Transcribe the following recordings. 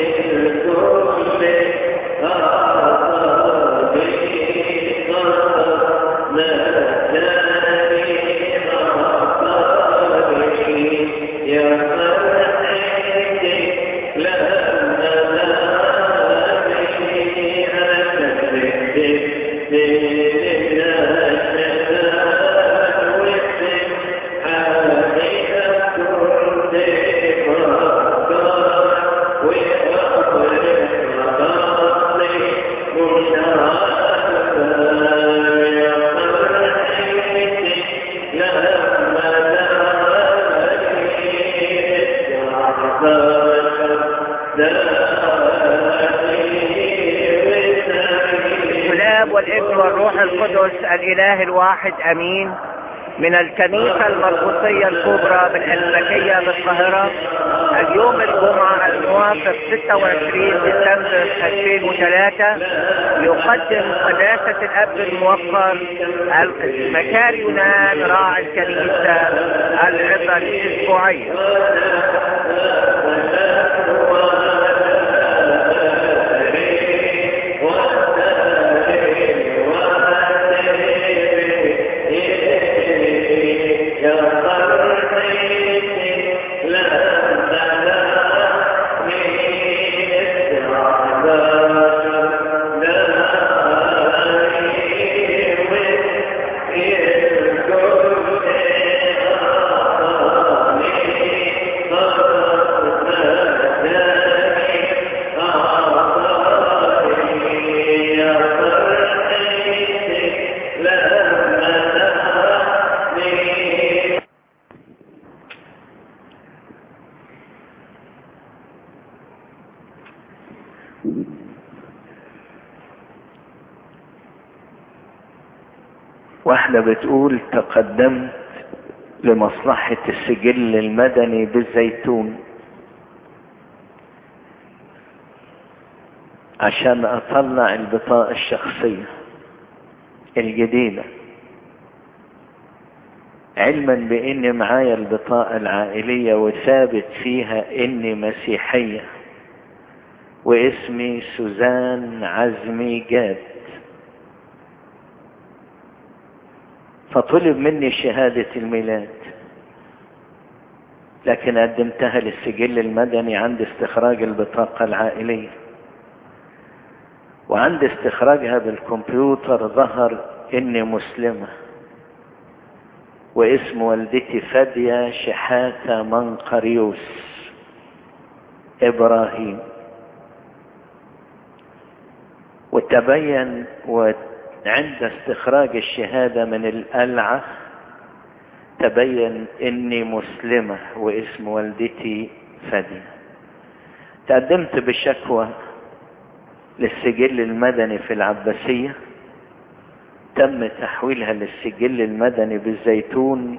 الاب والابن والروح القدس الاله الواحد امين من الكنيسة المرقسية الكبرى بالأسبكية بالقاهرة اليوم الجمعة الموافق 26 ديسمبر 2003 يقدم قداسة الأب الموقر مكار يونان راعي الكنيسة العظة الأسبوعية واحدة بتقول تقدمت لمصلحة السجل المدني بالزيتون عشان اطلع البطاقة الشخصية الجديدة علما بان معايا البطاقة العائلية وثابت فيها اني مسيحية واسمي سوزان عزمي جاد فطلب مني شهادة الميلاد لكن قدمتها للسجل المدني عند استخراج البطاقة العائلية وعند استخراجها بالكمبيوتر ظهر اني مسلمة واسم والدتي فادية شحاتة منقريوس ابراهيم وتبين وعند استخراج الشهادة من القلعة تبين اني مسلمة واسم والدتي فادية تقدمت بشكوى للسجل المدني في العباسية تم تحويلها للسجل المدني بالزيتون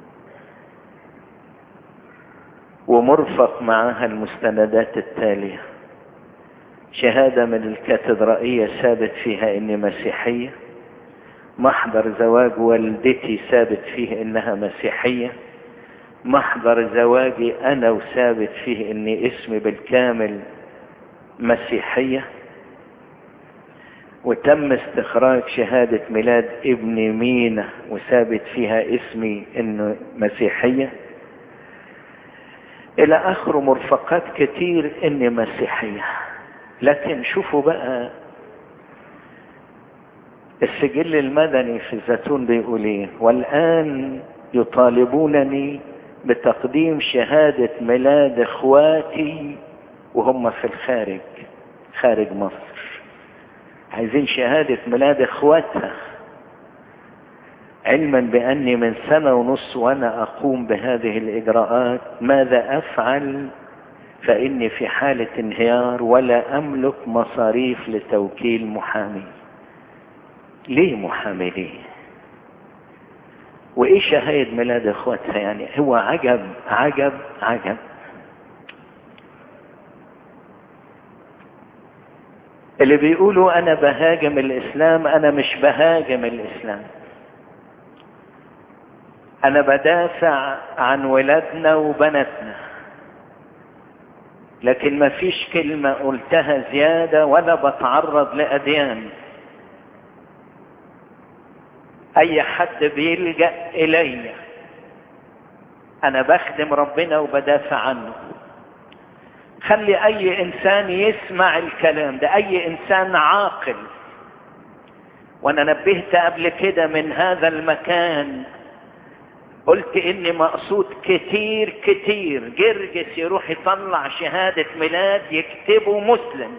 ومرفق معها المستندات التالية شهادة من الكاتدرائية ثابت فيها اني مسيحية محضر زواج والدتي ثابت فيه انها مسيحية محضر زواجي انا وثابت فيه اني اسمي بالكامل مسيحية وتم استخراج شهادة ميلاد ابن مينا وثابت فيها اسمي انه مسيحية الى اخر مرفقات كتير اني مسيحية لكن شوفوا بقى السجل المدني في الزيتون بيقول ايه والان يطالبونني بتقديم شهادة ميلاد اخواتي وهم في الخارج خارج مصر عايزين شهادة ميلاد اخواتها علما باني من سنة ونص وانا اقوم بهذه الاجراءات ماذا افعل فاني في حالة انهيار ولا املك مصاريف لتوكيل محامي ليه محامي ليه وايه شهايد ميلاد اخواتها يعني هو عجب عجب عجب اللي بيقولوا انا بهاجم الاسلام انا مش بهاجم الاسلام انا بدافع عن ولادنا وبناتنا لكن ما فيش كلمة قلتها زيادة ولا بتعرض لأديان أي حد بيلجأ إلي أنا بخدم ربنا وبدافع عنه خلي أي إنسان يسمع الكلام ده أي إنسان عاقل وأنا نبهت قبل كده من هذا المكان قلت اني مقصود كتير كتير جرجس يروح يطلع شهادة ميلاد يكتبه مسلم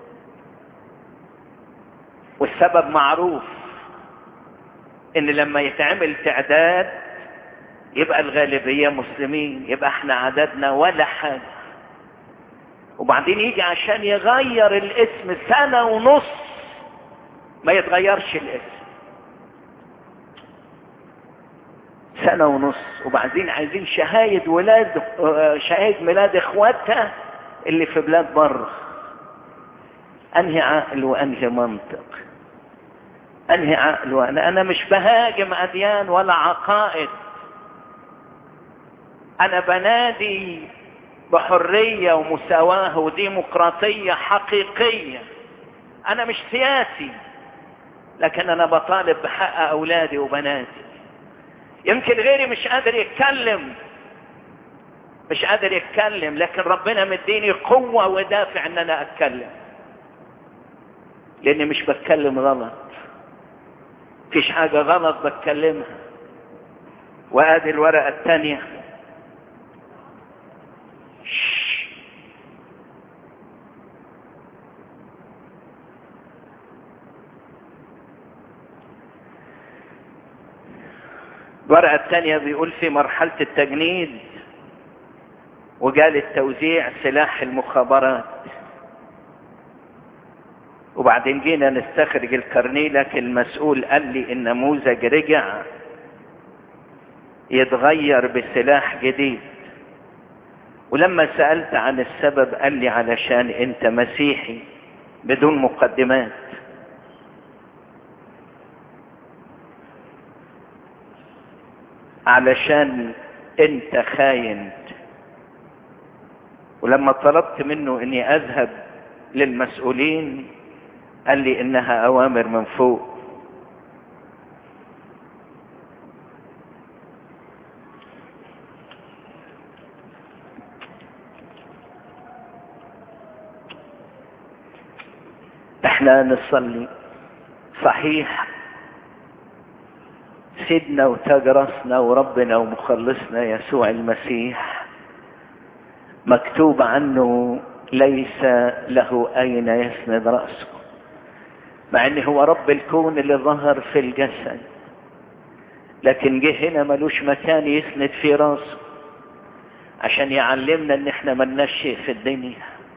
والسبب معروف ان لما يتعمل تعداد يبقى الغالبية مسلمين يبقى احنا عددنا ولا حاجة وبعدين يجي عشان يغير الاسم سنة ونص ما يتغيرش الاسم سنة ونص وبعدين عايزين شهايد ولاد شهايد ميلاد اخواتها اللي في بلاد بره انهي عقل وانهي منطق انهي عقل وانا انا مش بهاجم اديان ولا عقائد انا بنادي بحرية ومساواة وديمقراطية حقيقية انا مش سياسي لكن انا بطالب بحق اولادي وبناتي يمكن غيري مش قادر يتكلم مش قادر يتكلم لكن ربنا مديني قوة ودافع ان انا اتكلم لاني مش بتكلم غلط فيش حاجة غلط بتكلمها وادي الورقة الثانية الورقة الثانية بيقول في مرحلة التجنيد وجال التوزيع سلاح المخابرات وبعدين جينا نستخرج الكارنيه لكن المسؤول قال لي النموذج رجع يتغير بسلاح جديد ولما سألت عن السبب قال لي علشان انت مسيحي بدون مقدمات علشان انت خاين ولما طلبت منه اني اذهب للمسؤولين قال لي انها اوامر من فوق احنا نصلي صحيح سيدنا وتاج راسنا وربنا ومخلصنا يسوع المسيح مكتوب عنه ليس له اين يسند راسه مع ان هو رب الكون اللي ظهر في الجسد لكن جه هنا ملوش مكان يسند في راسه عشان يعلمنا ان احنا ملناش شيء في الدنيا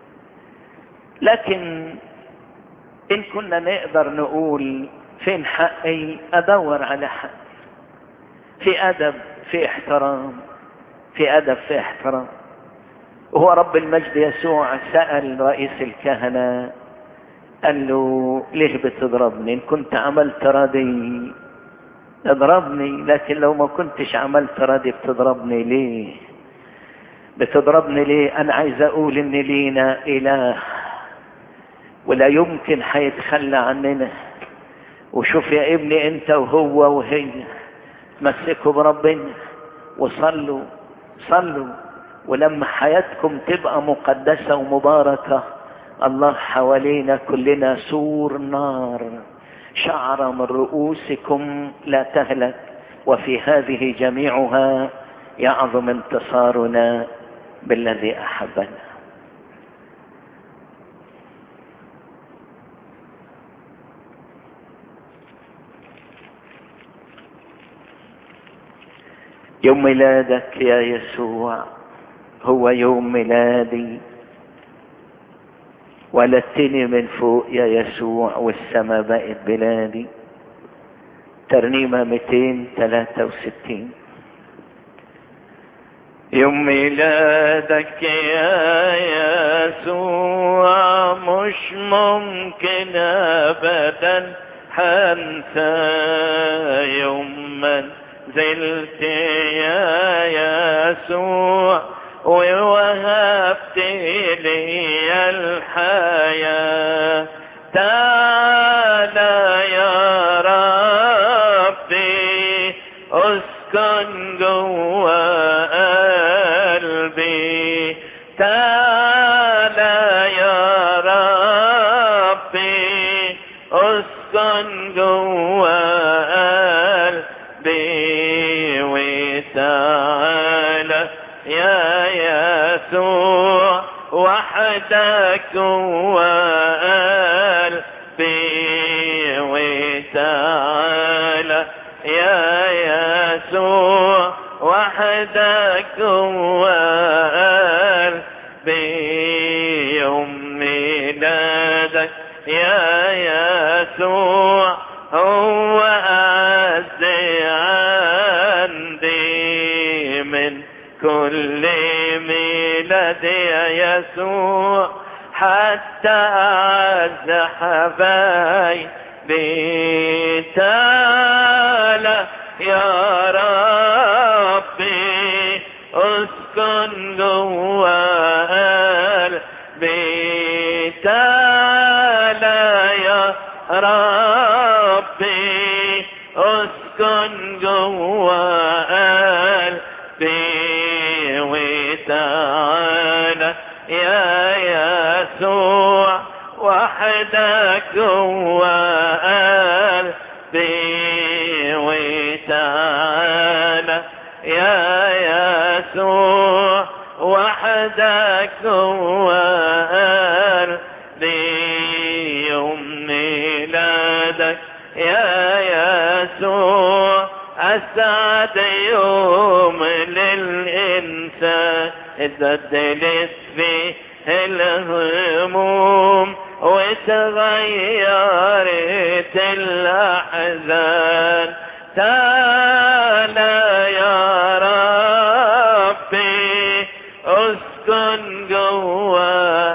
لكن ان كنا نقدر نقول فين حقي ادور على حقي في ادب في احترام في ادب في احترام وهو رب المجد يسوع سأل رئيس الكهنة قال له ليه بتضربني ان كنت عملت راضي اضربني لكن لو ما كنتش عملت راضي بتضربني ليه بتضربني ليه انا عايز اقول ان لينا اله ولا يمكن هيتخلى عننا وشوف يا ابني انت وهو وهي تمسكوا بربنا وصلوا صلوا ولما حياتكم تبقى مقدسة ومباركة الله حوالينا كلنا سور نار شعر من رؤوسكم لا تهلك وفي هذه جميعها يعظم انتصارنا بالذي احبنا يوم ميلادك يا يسوع هو يوم ميلادي ولدتني من فوق يا يسوع والسما بقت بلادي ترنيمة 263 يوم ميلادك يا يسوع مش ممكن ابدا حنسى يوم من زلت يا يسوع ووهبت لي الحياة تعالى يا ربي اسكن جوا قلبي تعالى يا ربي اسكن جوا قلبي وتعالى يا يسوع وحدك جوا قلبي وتعالى يا يسوع وحدك جوا قلبي يوم ميلادك يا يسوع هو أعز عندي من كل ميلاد يا يسوع حتى أعز حبايبي تعالى يا ربي اسكن جوا قلبي تعالى يا ربي اسكن جوا قلبي وتعالى يا يسوع وحدك جوا قلبي وتعالى يا يسوع وحدك جوا قلبي يوم ميلادك يا يسوع أسعد يوم للإنسان اتبدلت فيه الهموم وتغيرت الأحزان تعالى يا ربي اسكن جوا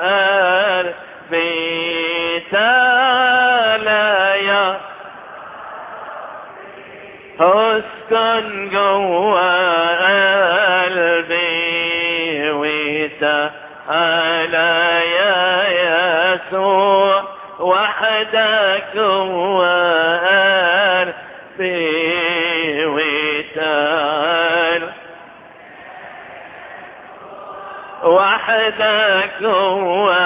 قلبي تعالى يا اسكن جوا قلبي وتعالى يا يسوع وحدك جوا قلبي وتعالى وحدك جوا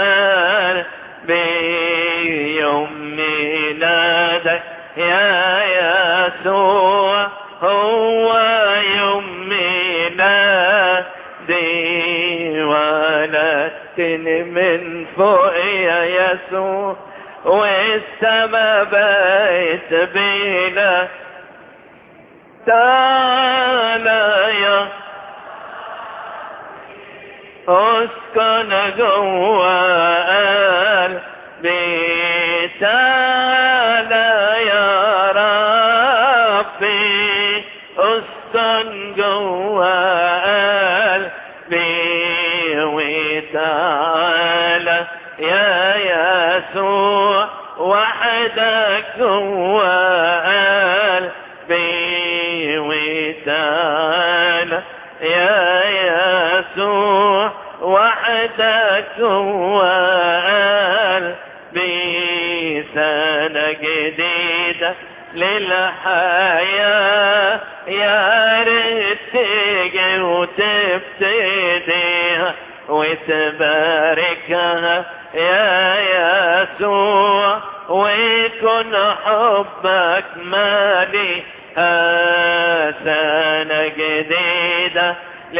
قلبي يوم ميلادك يا يسوع هو يوم ميلادي ولدتني من فوق يا يسوع والسما بيت بلا تعالى يا اسكن جوا قلبي تعالى يا ربي اسكن جوا قلبي وتعالى يا يسوع وحدك جوا قلبي وتعالى يا يسوع وحدك جوا قلبي سنة جديدة للحياة يا ريت تيجي وتبتديها وتباركها يا يسوع ويكون حبك مالي سنة جديدة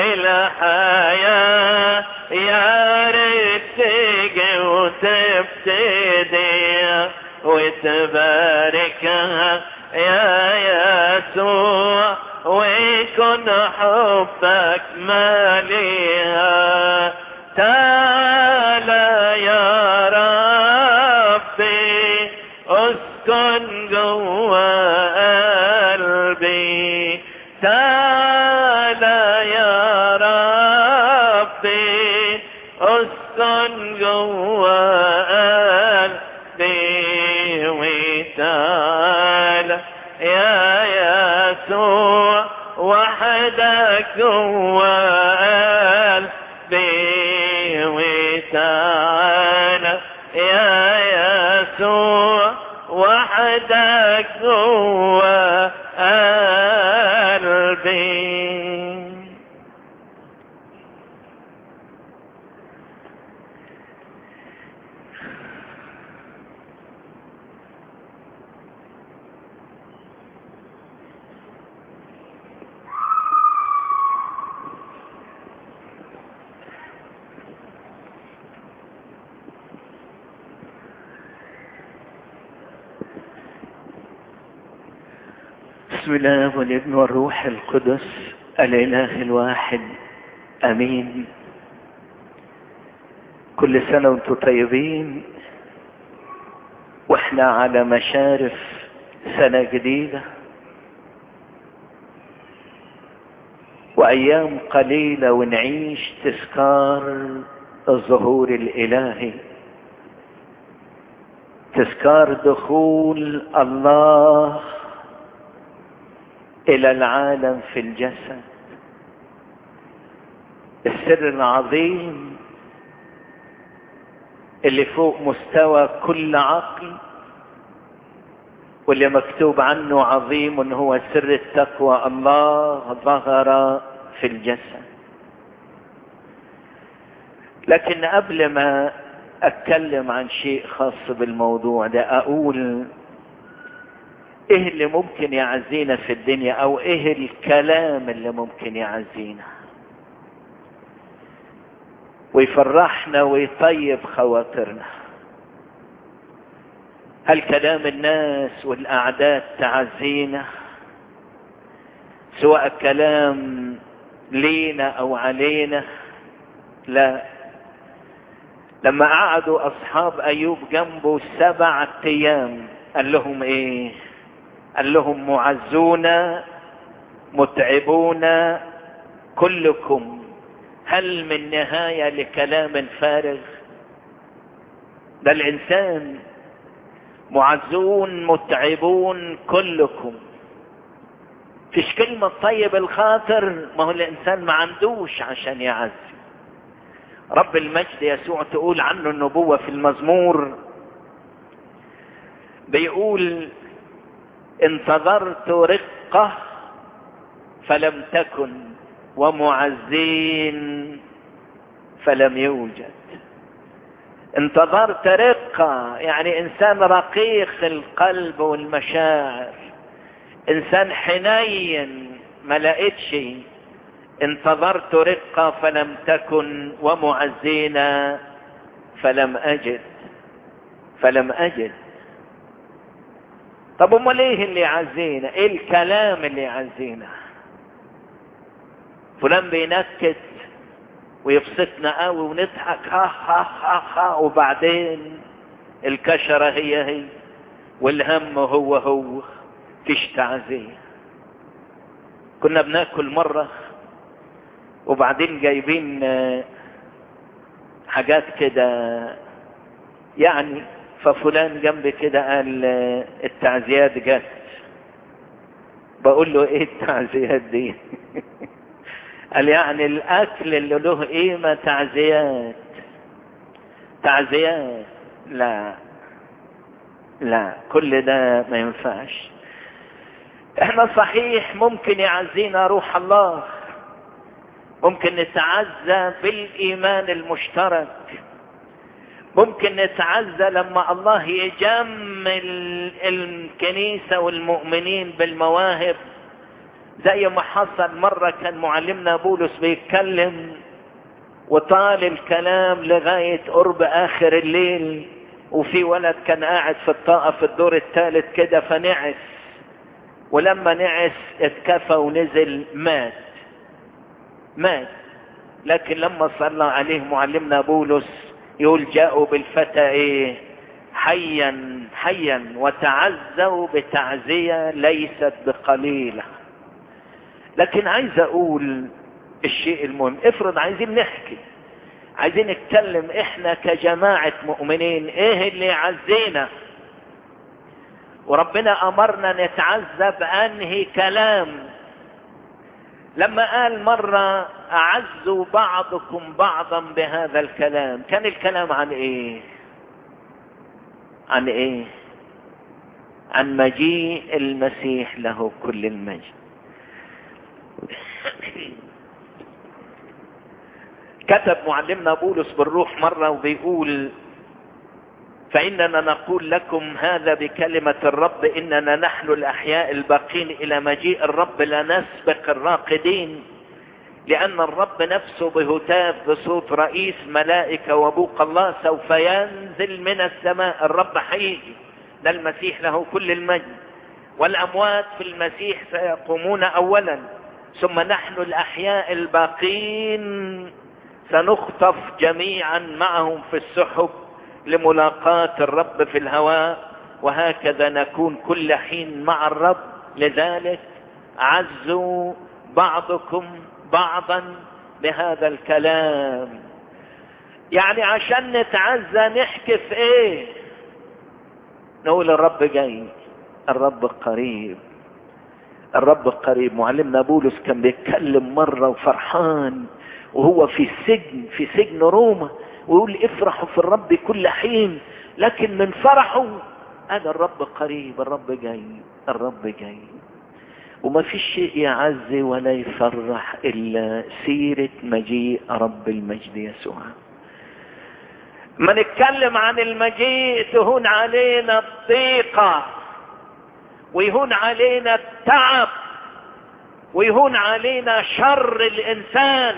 للحياة يا ريت تيجي وتبتدي وتباركها يا يسوع ويكون حبك ماليها تعالى يا ربي اسكن جوا قلبي تعالى يا ربي اسكن جوا قلبي وتعالى يا يسوع وحدك جوا بسم الله والابن والروح القدس الاله الواحد امين كل سنة وانتم طيبين واحنا على مشارف سنة جديدة وايام قليلة ونعيش تذكار الظهور الالهي تذكار دخول الله الى العالم في الجسد السر العظيم اللي فوق مستوى كل عقل واللي مكتوب عنه عظيم هو سر التقوى الله ظهر في الجسد لكن قبل ما اتكلم عن شيء خاص بالموضوع ده اقول ايه اللي ممكن يعزينا في الدنيا او ايه الكلام اللي ممكن يعزينا ويفرحنا ويطيب خواطرنا هل كلام الناس والاعداد تعزينا سواء كلام لينا او علينا لا لما قعدوا اصحاب ايوب جنبه سبعة ايام قال لهم ايه قال لهم معزون متعبون كلكم هل من نهاية لكلام فارغ ده الانسان معزون متعبون كلكم فيش كلمة طيب الخاطر ما هو الانسان ما عندوش عشان يعزي رب المجد يسوع تقول عنه النبوة في المزمور بيقول انتظرت رقة فلم تكن ومعزين فلم يوجد انتظرت رقة يعني انسان رقيق القلب والمشاعر انسان حنين ما لقيتش انتظرت رقة فلم تكن ومعزينا فلم اجد فلم اجد طب امال ايه اللي يعزينا ايه الكلام اللي يعزينا فلان بينكت ويبسطنا قوي ونضحك ها ها ها ها وبعدين الكشرة هي هي والهم هو هو فيش تعزية كنا بناكل مرة وبعدين جايبين حاجات كده يعني ففلان جنبي كده قال التعزيات جت بقول له ايه التعزيات دي قال يعني الاكل اللي له قيمة تعزيات تعزيات لا لا كل ده ما ينفعش احنا صحيح ممكن يعزينا روح الله ممكن نتعزى بالايمان المشترك ممكن نتعزى لما الله يجمل الكنيسة والمؤمنين بالمواهب زي ما حصل مرة كان معلمنا بولس بيتكلم وطال الكلام لغاية قرب آخر الليل وفي ولد كان قاعد في الطاقة في الدور الثالث كده فنعس ولما نعس اتكفى ونزل مات مات لكن لما صلى عليه معلمنا بولس يقول جاءوا بالفتى ايه حيا حيا وتعزوا بتعزية ليست بقليلة لكن عايز اقول الشيء المهم افرض عايزين نحكي عايزين نتكلم احنا كجماعة مؤمنين ايه اللي يعزينا وربنا امرنا نتعزى بانهي كلام لما قال مرة اعزوا بعضكم بعضا بهذا الكلام كان الكلام عن ايه عن ايه عن مجيء المسيح له كل المجد كتب معلمنا بولس بالروح مرة وبيقول فإننا نقول لكم هذا بكلمة الرب إننا نحن الأحياء الباقين إلى مجيء الرب لا نسبق الراقدين لأن الرب نفسه بهتاف بصوت رئيس ملائكة وبوق الله سوف ينزل من السماء الرب حيجي ده المسيح له كل المجد والأموات في المسيح سيقومون أولا ثم نحن الأحياء الباقين سنخطف جميعا معهم في السحب لملاقاة الرب في الهواء وهكذا نكون كل حين مع الرب لذلك عزوا بعضكم بعضا بهذا الكلام يعني عشان نتعزى نحكي في ايه نقول الرب جاي الرب قريب الرب قريب معلمنا بولس كان بيتكلم مرة وفرحان وهو في السجن في سجن روما ويقول افرحوا في الرب كل حين لكن من فرحه هذا الرب قريب الرب جاي الرب جاي وما في شيء يعزي ولا يفرح الا سيرة مجيء رب المجد يسوع ما نتكلم عن المجيء تهون علينا الضيقة ويهون علينا التعب ويهون علينا شر الانسان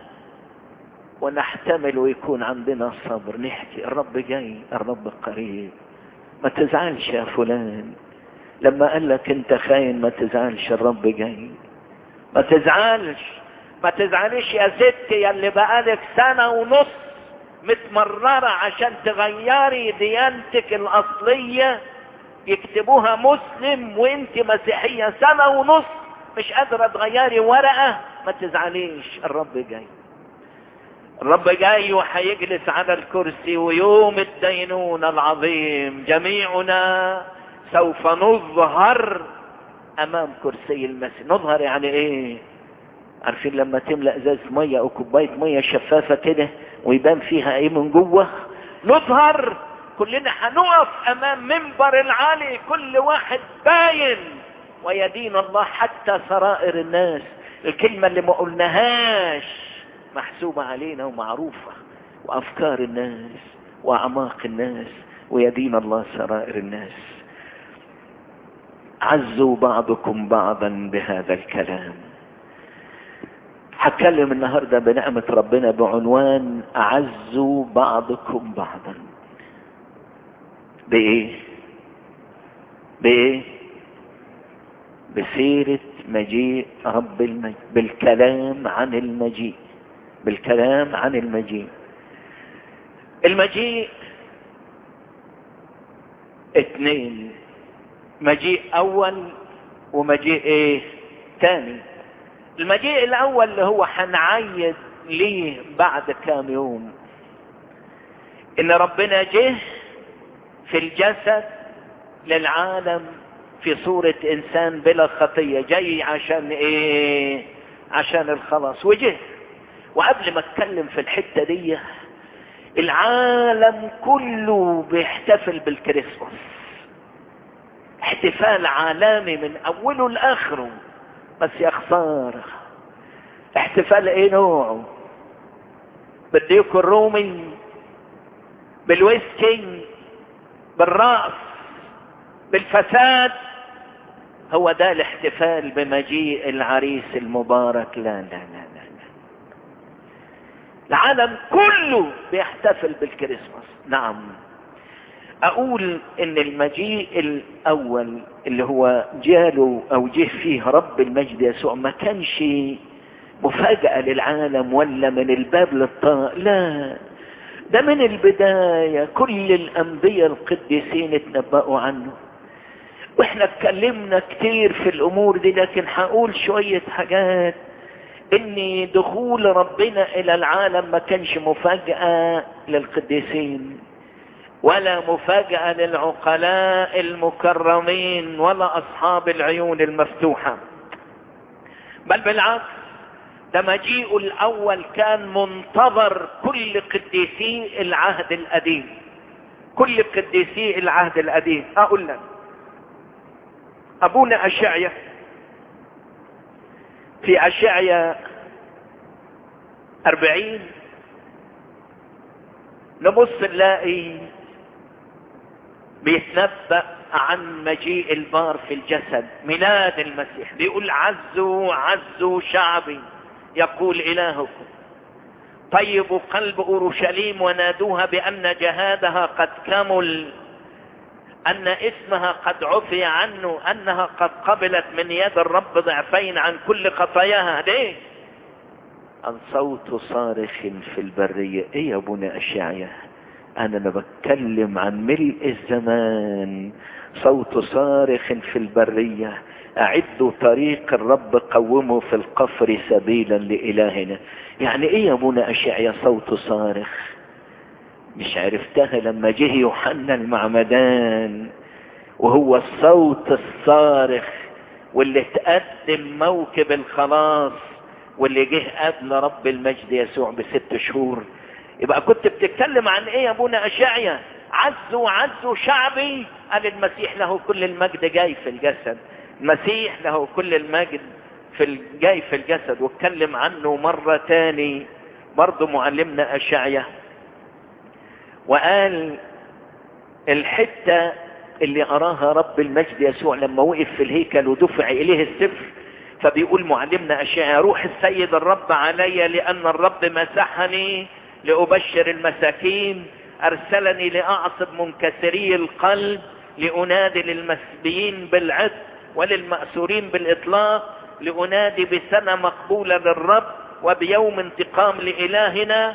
ونحتمل ويكون عندنا صبر نحكي الرب جاي الرب قريب ما تزعلش يا فلان لما قال لك انت خاين ما تزعلش الرب جاي ما تزعلش ما تزعلش يا ستي يا اللي بقالك سنة ونص متمررة عشان تغيري ديانتك الأصلية يكتبوها مسلم وانت مسيحية سنة ونص مش قادرة تغيري ورقة ما تزعليش الرب جاي الرب جاي وهيجلس على الكرسي ويوم الدينون العظيم جميعنا سوف نظهر امام كرسي المسيح نظهر يعني ايه عارفين لما تملأ ازازة مية او كوباية مية شفافة كده ويبان فيها ايه من جوه نظهر كلنا هنقف امام منبر العالي كل واحد باين ويدين الله حتى سرائر الناس الكلمة اللي ما قلناهاش محسوبة علينا ومعروفة وافكار الناس واعماق الناس ويدين الله سرائر الناس عزوا بعضكم بعضا بهذا الكلام هتكلم النهارده بنعمة ربنا بعنوان أعزوا بعضكم بعضا بإيه؟ بإيه؟ بسيرة مجيء رب المجيء بالكلام عن المجيء بالكلام عن المجيء المجيء اتنين مجيء أول ومجيء إيه؟ تاني المجيء الاول اللي هو هنعيد ليه بعد كام يوم ان ربنا جه في الجسد للعالم في صورة انسان بلا خطية جاي عشان ايه عشان الخلاص وجه وقبل ما اتكلم في الحتة دي العالم كله بيحتفل بالكريسماس احتفال عالمي من اوله لاخره بس يا خسارة احتفال ايه نوعه بالديك الرومي بالويسكي بالرأس بالفساد هو ده الاحتفال بمجيء العريس المبارك لا لا لا لا, لا. العالم كله بيحتفل بالكريسماس نعم اقول ان المجيء الاول اللي هو جاله او جه فيه رب المجد يسوع ما كانش مفاجأة للعالم ولا من الباب للطاق لا ده من البداية كل الانبياء القديسين اتنبأوا عنه واحنا اتكلمنا كتير في الامور دي لكن هقول شوية حاجات ان دخول ربنا الى العالم ما كانش مفاجأة للقديسين ولا مفاجأة للعقلاء المكرمين ولا أصحاب العيون المفتوحة بل بالعكس ده مجيء الأول كان منتظر كل قديسي العهد القديم كل قديسي العهد القديم أقول لك أبونا أشعيا في أشعيا أربعين نبص نلاقي بيتنبأ عن مجيء البار في الجسد ميلاد المسيح بيقول عزوا عزوا شعبي يقول إلهكم طيبوا قلب أورشليم ونادوها بأن جهادها قد كمل ان اسمها قد عفي عنه انها قد قبلت من يد الرب ضعفين عن كل خطاياها ليه عن صوت صارخ في البرية ايه يا ابونا اشعيا انا انا بتكلم عن ملء الزمان صوت صارخ في البرية اعدوا طريق الرب قوموا في القفر سبيلا لالهنا يعني ايه يا ابونا اشعيا صوت صارخ مش عرفتها لما جه يوحنا المعمدان وهو الصوت الصارخ واللي تقدم موكب الخلاص واللي جه قبل رب المجد يسوع بست شهور يبقى كنت بتتكلم عن ايه يا ابونا اشعيا عزوا عزوا شعبي قال المسيح له كل المجد جاي في الجسد المسيح له كل المجد في جاي في الجسد واتكلم عنه مرة تاني برضه معلمنا اشعيا وقال الحتة اللي أراها رب المجد يسوع لما وقف في الهيكل ودفع إليه السفر فبيقول معلمنا أشياء روح السيد الرب علي لأن الرب مسحني لأبشر المساكين أرسلني لأعصب منكسري القلب لأنادي للمسبيين بالعد وللمأسورين بالإطلاق لأنادي بسنة مقبولة للرب وبيوم انتقام لإلهنا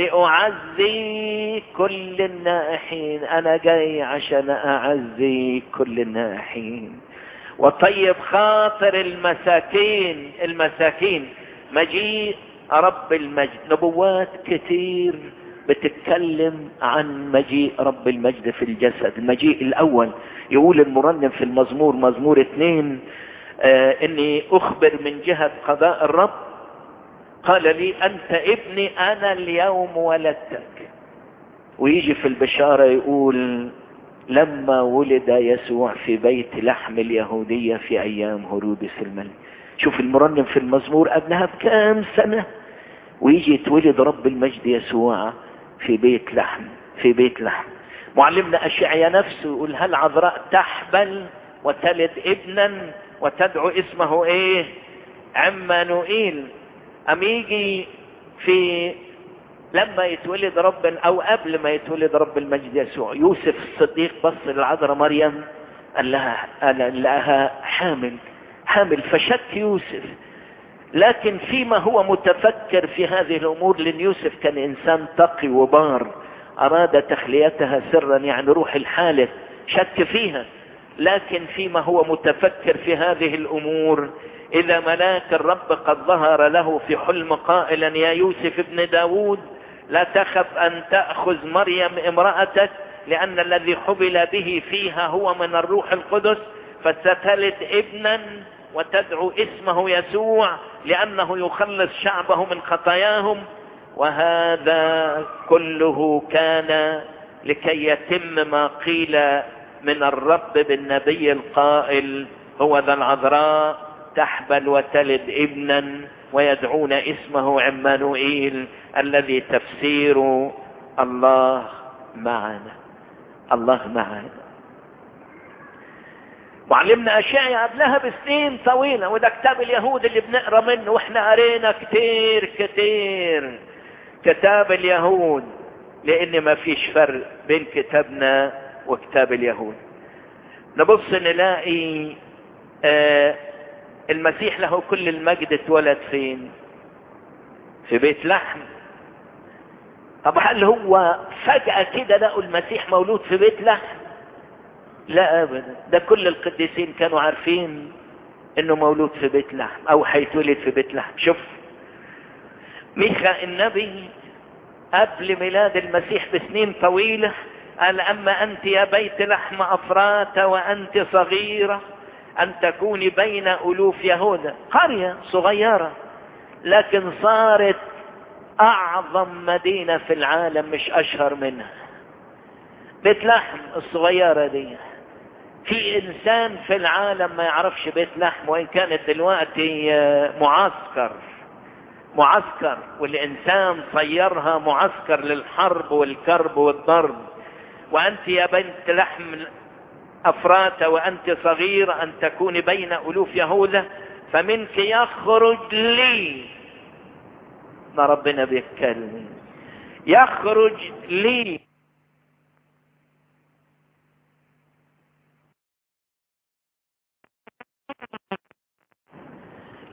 لأعزي كل النائحين أنا جاي عشان أعزي كل النائحين وطيب خاطر المساكين المساكين مجيء رب المجد نبوات كتير بتتكلم عن مجيء رب المجد في الجسد المجيء الأول يقول المرنم في المزمور مزمور اثنين آه اني اخبر من جهة قضاء الرب قال لي انت ابني انا اليوم ولدتك ويجي في البشارة يقول لما ولد يسوع في بيت لحم اليهودية في ايام هرودس الملك شوف المرنم في المزمور قبلها بكام سنة ويجي يتولد رب المجد يسوع في بيت لحم في بيت لحم معلمنا اشعيا نفسه يقول هل عذراء تحبل وتلد ابنا وتدعو اسمه ايه عمانوئيل أم يجي في لما يتولد رب او قبل ما يتولد رب المجد يسوع يوسف الصديق بص للعذراء مريم قال لها قال لها حامل حامل فشك يوسف لكن فيما هو متفكر في هذه الامور لان يوسف كان انسان تقي وبار اراد تخليتها سرا يعني روح الحالة شك فيها لكن فيما هو متفكر في هذه الامور اذا ملاك الرب قد ظهر له في حلم قائلا يا يوسف ابن داود لا تخف ان تأخذ مريم امرأتك لان الذي حبل به فيها هو من الروح القدس فستلد ابنا وتدعو اسمه يسوع لانه يخلص شعبه من خطاياهم وهذا كله كان لكي يتم ما قيل من الرب بالنبي القائل هو ذا العذراء تحبل وتلد ابنا ويدعون اسمه عمانوئيل الذي تفسير الله معنا الله معنا وعلمنا اشياء قبلها بسنين طويلة وده كتاب اليهود اللي بنقرا منه واحنا قرينا كتير كتير كتاب اليهود لان ما فيش فرق بين كتابنا وكتاب اليهود نبص نلاقي آه المسيح له كل المجد اتولد فين في بيت لحم طب هل هو فجأة كده لقوا المسيح مولود في بيت لحم لا ابدا ده كل القديسين كانوا عارفين انه مولود في بيت لحم او هيتولد في بيت لحم شوف ميخا النبي قبل ميلاد المسيح بسنين طويلة قال اما انت يا بيت لحم افرات وانت صغيرة ان تكوني بين الوف يهوذا قرية صغيرة لكن صارت اعظم مدينة في العالم مش اشهر منها بيت لحم الصغيرة دي في انسان في العالم ما يعرفش بيت لحم وان كانت دلوقتي معسكر معسكر والانسان صيرها معسكر للحرب والكرب والضرب وانت يا بنت لحم افرات وانت صغيرة ان تكوني بين الوف يهوذا فمنك يخرج لي ما ربنا بيتكلم يخرج لي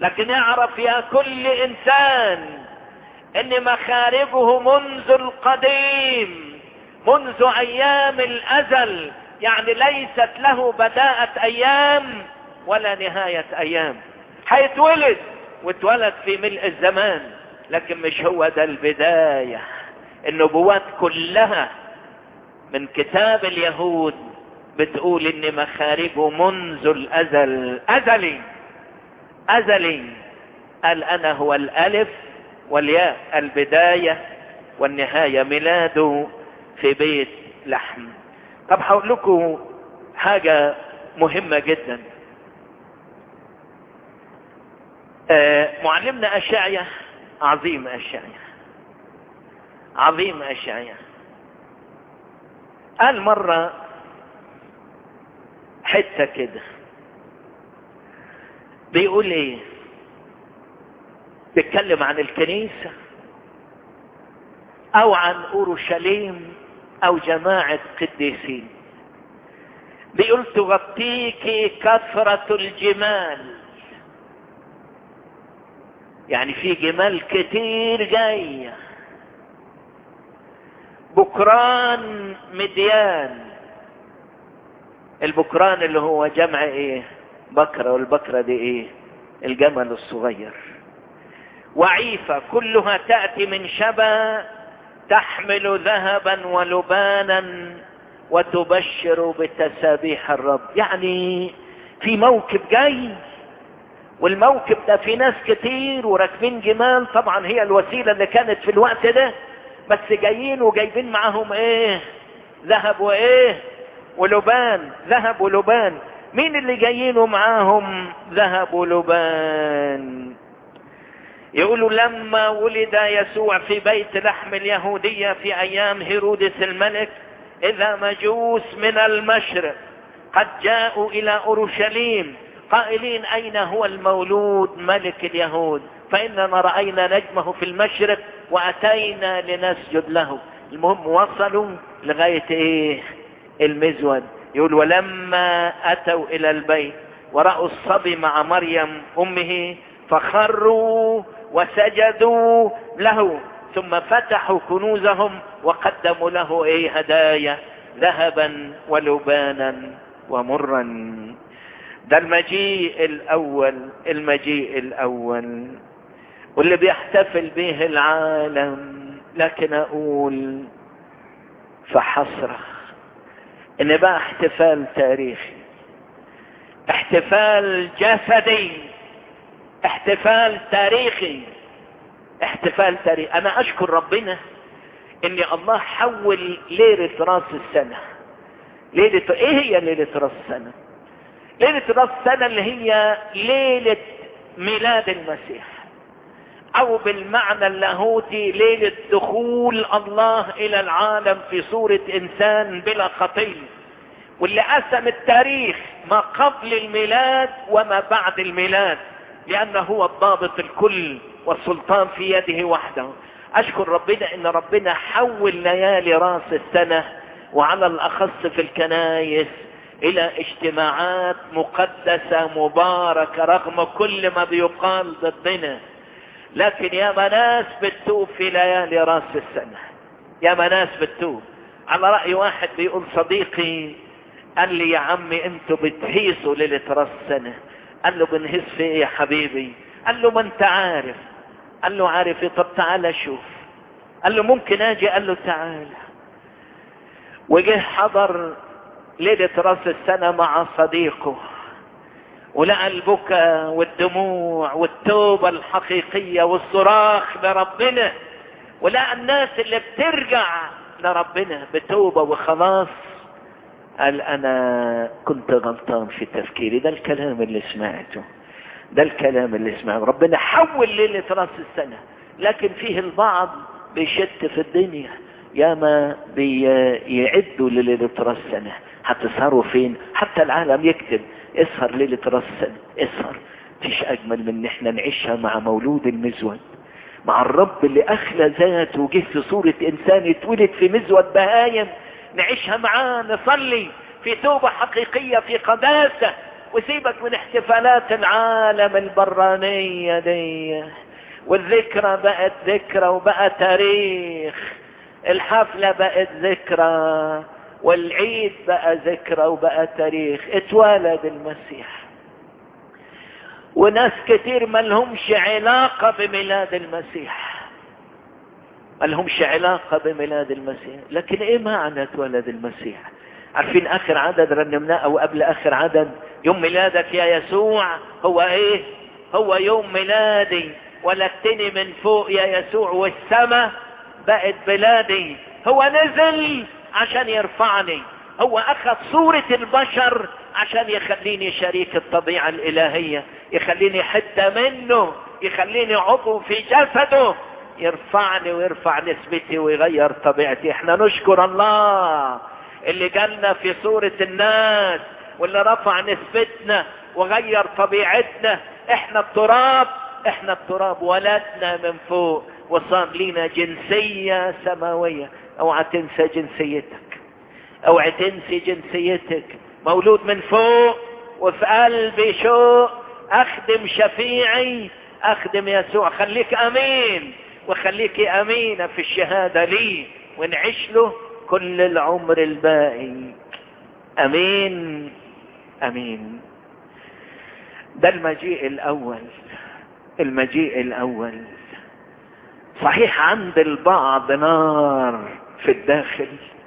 لكن اعرف يا كل انسان ان مخارجه منذ القديم منذ ايام الازل يعني ليست له بداءة ايام ولا نهاية ايام هيتولد واتولد في ملء الزمان لكن مش هو ده البداية النبوات كلها من كتاب اليهود بتقول ان مخارجه منذ الازل ازلي ازلي قال انا هو الالف والياء البداية والنهاية ميلاده في بيت لحم طب هقول لكم حاجة مهمة جدا آه معلمنا اشعيا عظيم اشعيا عظيم اشعيا قال مرة حتة كده بيقول ايه بيتكلم عن الكنيسة او عن اورشليم او جماعة قديسين بيقول تغطيك كثرة الجمال يعني في جمال كتير جاية بكران مديان البكران اللي هو جمع ايه بكرة والبكرة دي ايه الجمل الصغير وعيفة كلها تأتي من شبا تحمل ذهبا ولبانا وتبشر بتسابيح الرب يعني في موكب جاي والموكب ده في ناس كتير وراكبين جمال طبعا هي الوسيلة اللي كانت في الوقت ده بس جايين وجايبين معاهم ايه ذهب وايه ولبان ذهب ولبان مين اللي جايين معاهم ذهب ولبان يقولوا لما ولد يسوع في بيت لحم اليهودية في ايام هيرودس الملك اذا مجوس من المشرق قد جاءوا الى اورشليم قائلين اين هو المولود ملك اليهود فاننا راينا نجمه في المشرق واتينا لنسجد له المهم وصلوا لغايه ايه المزود يقول ولما اتوا الى البيت ورأوا الصبي مع مريم امه فخروا وسجدوا له ثم فتحوا كنوزهم وقدموا له ايه هدايا ذهبا ولبانا ومرا ده المجيء الاول المجيء الاول واللي بيحتفل به العالم لكن اقول فحسرة ان بقى احتفال تاريخي احتفال جسدي احتفال تاريخي احتفال تاريخي انا اشكر ربنا ان الله حول ليلة راس السنة ليلة ايه هي ليلة راس السنة ليلة راس السنة اللي هي ليلة ميلاد المسيح او بالمعنى اللاهوتي ليلة دخول الله الى العالم في صورة انسان بلا خطية واللي قسم التاريخ ما قبل الميلاد وما بعد الميلاد لانه هو الضابط الكل والسلطان في يده وحده اشكر ربنا ان ربنا حول ليالي راس السنة وعلى الاخص في الكنايس الى اجتماعات مقدسة مباركة رغم كل ما بيقال ضدنا لكن يا مناس بتتوب في ليالي راس السنة يا مناس بتتوب على رأي واحد بيقول صديقي قال لي يا عمي انتوا بتهيصوا ليلة راس السنة قال له بنهيص في ايه يا حبيبي قال له ما انت عارف قال له عارف ايه طب تعالى شوف قال له ممكن اجي قال له تعالى وجه حضر ليلة راس السنة مع صديقه ولقى البكا والدموع والتوبة الحقيقية والصراخ لربنا ولقى الناس اللي بترجع لربنا بتوبة وخلاص قال انا كنت غلطان في تفكيري ده الكلام اللي سمعته ده الكلام اللي سمعته ربنا حول ليلة راس السنة لكن فيه البعض بيشت في الدنيا ياما بيعدوا لليلة راس السنة هتسهروا فين حتى العالم يكتب اسهر ليلة راس السنة اسهر فيش اجمل من ان احنا نعيشها مع مولود المزود مع الرب اللي اخلى ذاته وجه في صورة انسان اتولد في مزود بهايم نعيشها معاه نصلي في توبة حقيقية في قداسة وسيبك من احتفالات العالم البرانية دي والذكرى بقت ذكرى وبقى تاريخ الحفلة بقت ذكرى والعيد بقى ذكرى وبقى تاريخ اتولد المسيح وناس كتير ما لهمش علاقة بميلاد المسيح ما لهمش علاقة بميلاد المسيح لكن ايه معنى اتولد المسيح عارفين اخر عدد رنمناه او قبل اخر عدد يوم ميلادك يا يسوع هو ايه هو يوم ميلادي ولدتني من فوق يا يسوع والسماء بقت بلادي هو نزل عشان يرفعني هو اخذ صورة البشر عشان يخليني شريك الطبيعة الالهية يخليني حتة منه يخليني عضو في جسده يرفعني ويرفع نسبتي ويغير طبيعتي احنا نشكر الله اللي جالنا في صورة الناس واللي رفع نسبتنا وغير طبيعتنا احنا التراب احنا التراب ولدنا من فوق وصار لنا جنسية سماوية اوعى تنسى جنسيتك اوعى تنسي جنسيتك مولود من فوق وفي قلبي شوق اخدم شفيعي اخدم يسوع خليك امين وخليك امينة في الشهادة لي ونعيش له كل العمر الباقي امين امين ده المجيء الاول المجيء الاول صحيح عند البعض نار في الداخل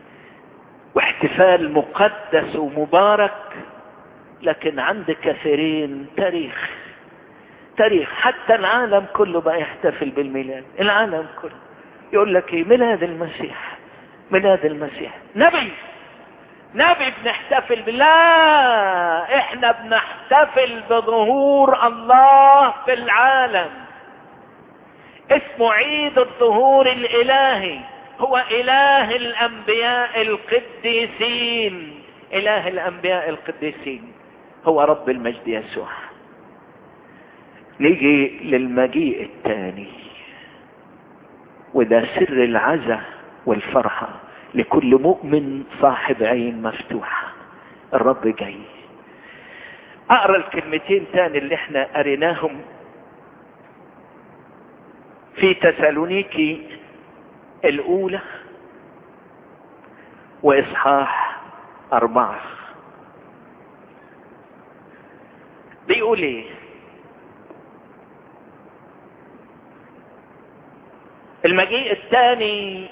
واحتفال مقدس ومبارك لكن عند كثيرين تاريخ تاريخ حتى العالم كله بقى يحتفل بالميلاد العالم كله يقول لك ايه ميلاد المسيح ميلاد المسيح نبي نبي بنحتفل بالله احنا بنحتفل بظهور الله في العالم اسمه عيد الظهور الالهي هو اله الانبياء القديسين اله الانبياء القديسين هو رب المجد يسوع نيجي للمجيء الثاني وده سر العزة والفرحة لكل مؤمن صاحب عين مفتوحة الرب جاي اقرا الكلمتين تاني اللي احنا قريناهم في تسالونيكي الاولى واصحاح اربعة بيقول ايه المجيء الثاني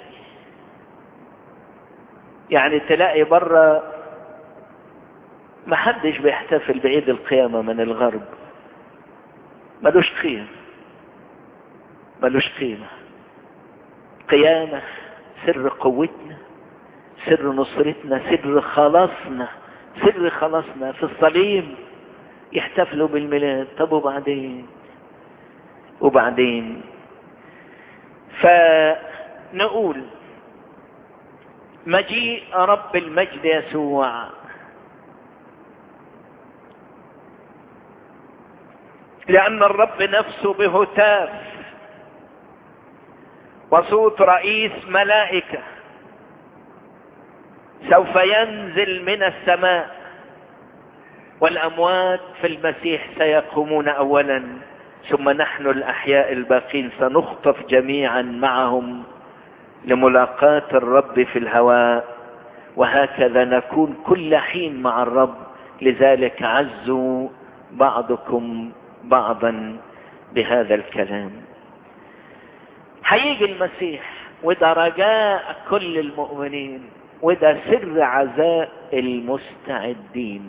يعني تلاقي بره ما حدش بيحتفل بعيد القيامة من الغرب ملوش قيمة ملوش قيمة قيامة سر قوتنا سر نصرتنا سر خلاصنا سر خلاصنا في الصليب يحتفلوا بالميلاد طب وبعدين وبعدين فنقول مجيء رب المجد يسوع لأن الرب نفسه بهتاف وصوت رئيس ملائكة سوف ينزل من السماء والأموات في المسيح سيقومون أولا ثم نحن الأحياء الباقين سنخطف جميعا معهم لملاقاة الرب في الهواء وهكذا نكون كل حين مع الرب لذلك عزوا بعضكم بعضا بهذا الكلام هيجي المسيح وده رجاء كل المؤمنين وده سر عزاء المستعدين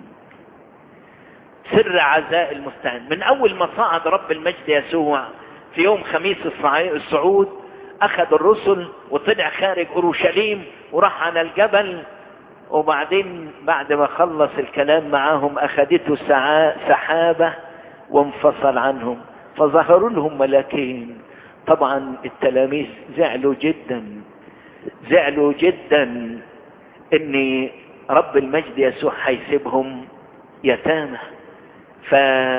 سر عزاء المستعد من اول ما صعد رب المجد يسوع في يوم خميس الصعود اخذ الرسل وطلع خارج اورشليم وراح على الجبل وبعدين بعد ما خلص الكلام معاهم اخذته سحابة وانفصل عنهم فظهروا لهم ملاكين طبعا التلاميذ زعلوا جدا زعلوا جدا ان رب المجد يسوع هيسيبهم يتامى ف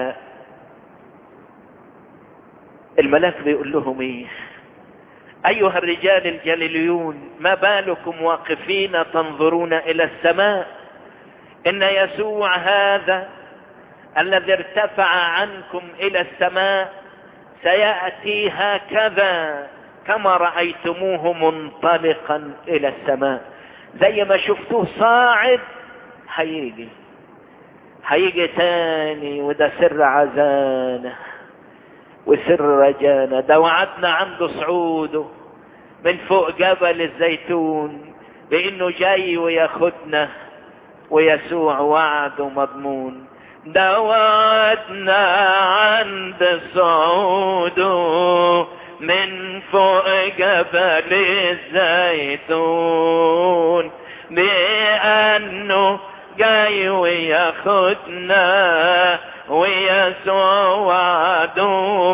الملاك بيقول لهم ايه ايها الرجال الجليليون ما بالكم واقفين تنظرون الى السماء ان يسوع هذا الذي ارتفع عنكم الى السماء سياتي هكذا كما رايتموه منطلقا الى السماء زي ما شفتوه صاعد هيجي هيجي تاني وده سر عزانه وسر رجانا ده وعدنا عنده صعوده من فوق جبل الزيتون بانه جاي وياخدنا ويسوع وعده مضمون ده وعدنا عند صعوده من فوق جبل الزيتون بأنه جاي وياخدنا ويسوع وعده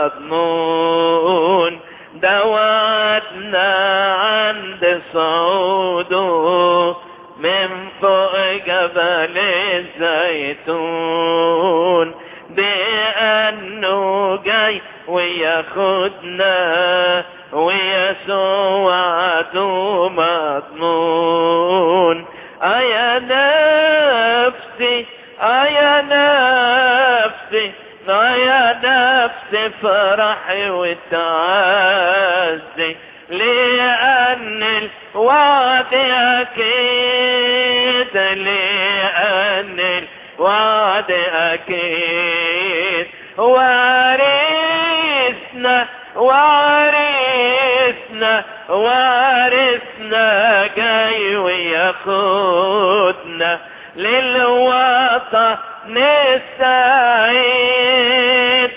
مضمون ده وعدنا عند صعوده من فوق جبل الزيتون بأنه جاي وياخدنا ويسوع وعده مضمون أيا نفسي أيا نفسي يا نفسي فرحي وتعزي لأن الوعد أكيد لأن الوعد أكيد وارثنا وارثنا وارثنا جاي وياخدنا للوطن السعيد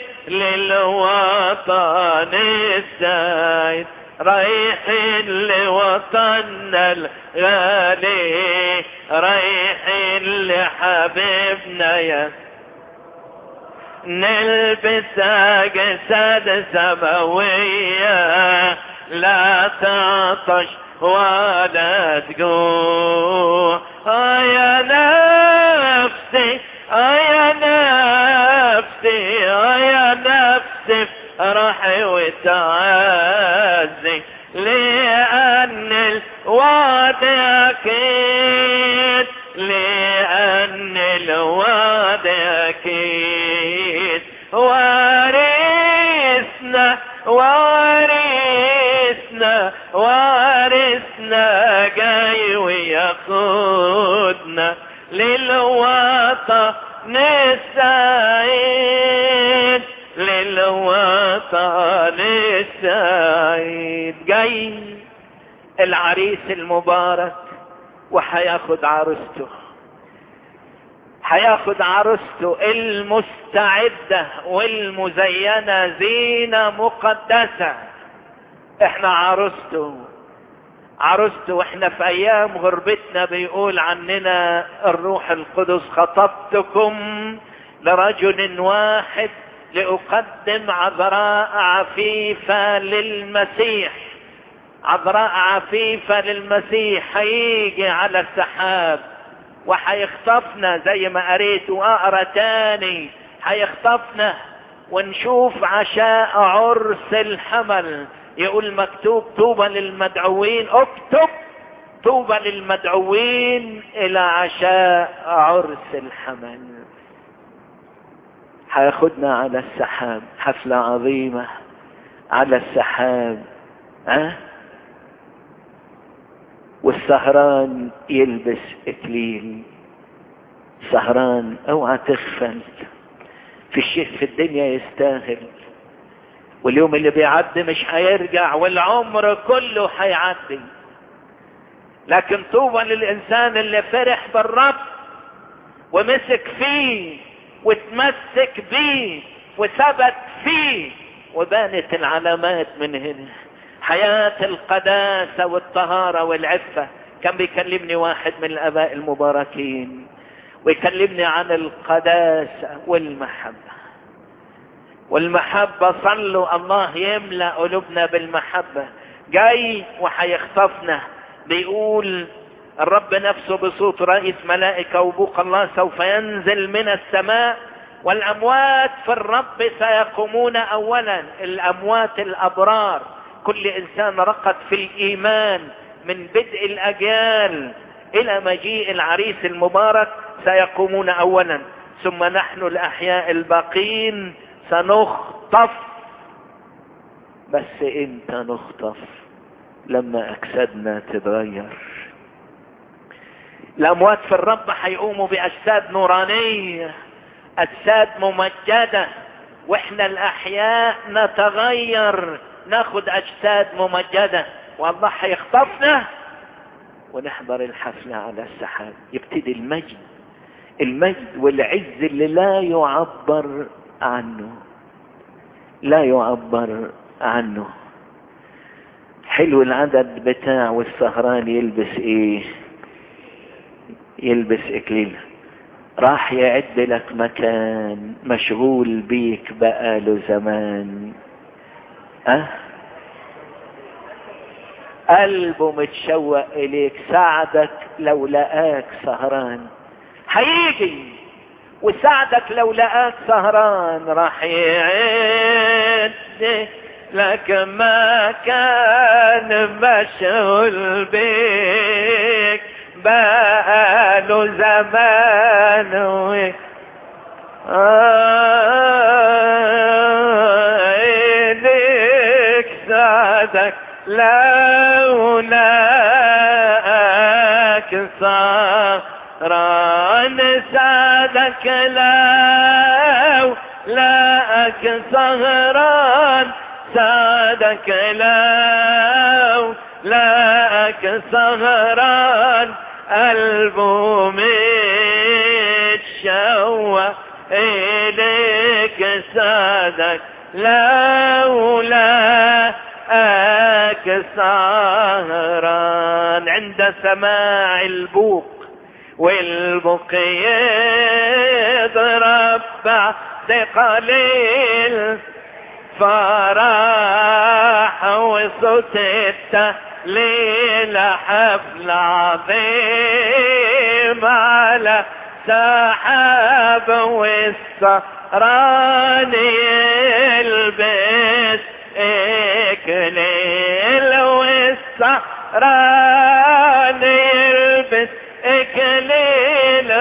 للوطن السعيد رايحين لوطننا الغالي رايحين لحبيبنا يا نلبس أجساد سماوية لا تعطش ولا تجوع يا نفسي يا نفسي يا نفسي راحي وتعزي لأن الوعد أكيد لأن الوعد أكيد وارثنا وارثنا وارثنا جاي وياخدنا للوطن السعيد للوطن السعيد جاي العريس المبارك وهياخد عروسته هياخد عروسته المستعدة والمزينة زينة مقدسة احنا عروسته عروسته واحنا في ايام غربتنا بيقول عننا الروح القدس خطبتكم لرجل واحد لأقدم عذراء عفيفة للمسيح عذراء عفيفة للمسيح هيجي على السحاب وهيخطفنا زي ما قريت واقرا تاني هيخطفنا ونشوف عشاء عرس الحمل يقول مكتوب طوبى للمدعوين اكتب طوبى للمدعوين الى عشاء عرس الحمل هياخدنا على السحاب حفلة عظيمة على السحاب ها والسهران يلبس اكليل سهران اوعى تغفل في الشيء في الدنيا يستاهل واليوم اللي بيعدي مش هيرجع والعمر كله هيعدي لكن طوبى للانسان اللي فرح بالرب ومسك فيه وتمسك بيه وثبت فيه وبانت العلامات من هنا حياة القداسة والطهارة والعفة كان بيكلمني واحد من الاباء المباركين ويكلمني عن القداسة والمحبة والمحبة صلوا الله يملأ قلوبنا بالمحبة جاي وهيخطفنا بيقول الرب نفسه بصوت رئيس ملائكة وبوق الله سوف ينزل من السماء والأموات في الرب سيقومون أولا الأموات الأبرار كل إنسان رقد في الإيمان من بدء الأجيال إلى مجيء العريس المبارك سيقومون أولا ثم نحن الاحياء الباقين سنخطف بس امتى نخطف لما اجسادنا تتغير الاموات في الرب هيقوموا باجساد نورانيه اجساد ممجده واحنا الاحياء نتغير ناخد اجساد ممجده والله هيخطفنا ونحضر الحفله على السحاب يبتدي المجد المجد والعز اللي لا يعبر عنه لا يعبر عنه حلو العدد بتاع والسهران يلبس ايه يلبس اكليل راح يعد لك مكان مشغول بيك بقاله زمان أه؟ قلبه متشوق اليك ساعدك لو لقاك سهران هيجي وساعدك لو لقاك سهران راح يعد لك ما كان مشغول بيك بقاله زمان إليك سعدك لولاك صهران سعدك لو لاك سهران سعدك لو لاك سهران قلبه متشوق إليك سادك لولا أك سهران عند سماع البوق والبوق يضرب بعد قليل فرح وصوت التهليل حفل عظيم على سحاب والسهران يلبس اكليل والسهران يلبس اكليل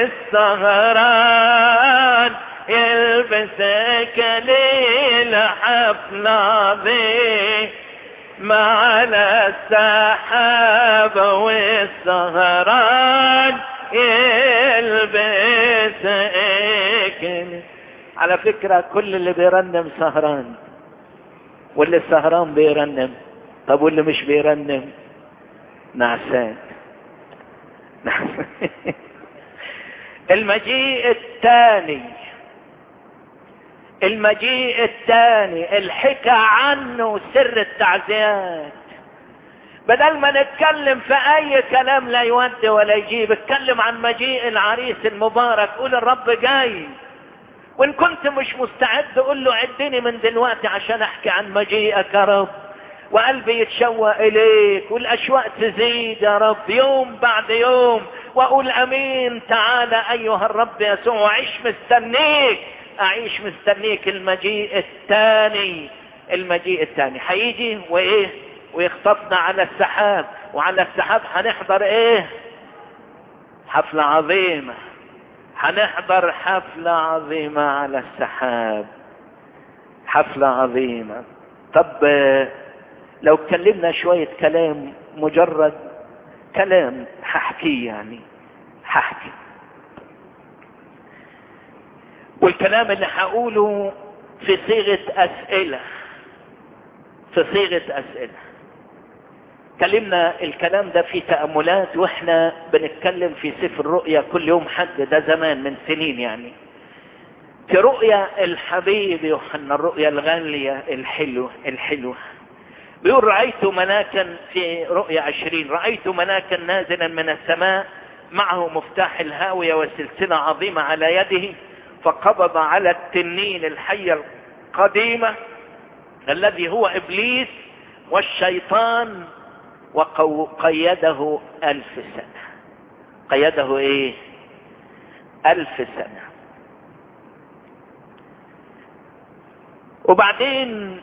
والسهران يلبس اكليل حفل عظيم مع السحاب والسهران يلبس اكل على فكرة كل اللي بيرنم سهران واللي سهران بيرنم طب واللي مش بيرنم نعسان المجيء الثاني المجيء الثاني الحكى عنه سر التعزيات بدل ما نتكلم في اي كلام لا يودي ولا يجيب اتكلم عن مجيء العريس المبارك قول الرب جاي وان كنت مش مستعد قول له عدني من دلوقتي عشان احكي عن مجيئك يا رب وقلبي يتشوق اليك والاشواق تزيد يا رب يوم بعد يوم واقول امين تعالى ايها الرب يسوع وعيش مستنيك اعيش مستنيك المجيء الثاني المجيء الثاني هيجي وايه ويخطفنا على السحاب وعلى السحاب هنحضر ايه حفلة عظيمة هنحضر حفلة عظيمة على السحاب حفلة عظيمة طب لو اتكلمنا شوية كلام مجرد كلام هحكيه يعني هحكي والكلام اللي هقوله في صيغة أسئلة في صيغة أسئلة كلمنا الكلام ده في تأملات واحنا بنتكلم في سفر الرؤيا كل يوم حد ده زمان من سنين يعني في رؤيا الحبيب يوحنا الرؤيا الغالية الحلوة الحلوة بيقول رأيت ملاكا في رؤيا عشرين رأيت ملاكا نازلا من السماء معه مفتاح الهاوية وسلسلة عظيمة على يده فقبض على التنين الحية القديمة الذي هو إبليس والشيطان وقيده ألف سنة قيده إيه ألف سنة وبعدين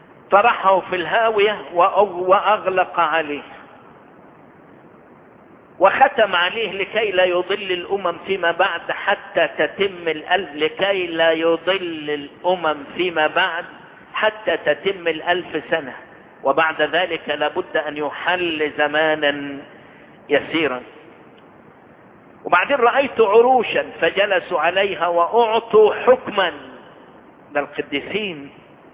طرحه في الهاوية وأغلق عليه وختم عليه لكي لا يضل الامم فيما بعد حتى تتم الالف لكي لا يضل الامم فيما بعد حتى تتم الالف سنة وبعد ذلك لابد ان يحل زمانا يسيرا وبعدين رأيت عروشا فجلسوا عليها واعطوا حكما للقديسين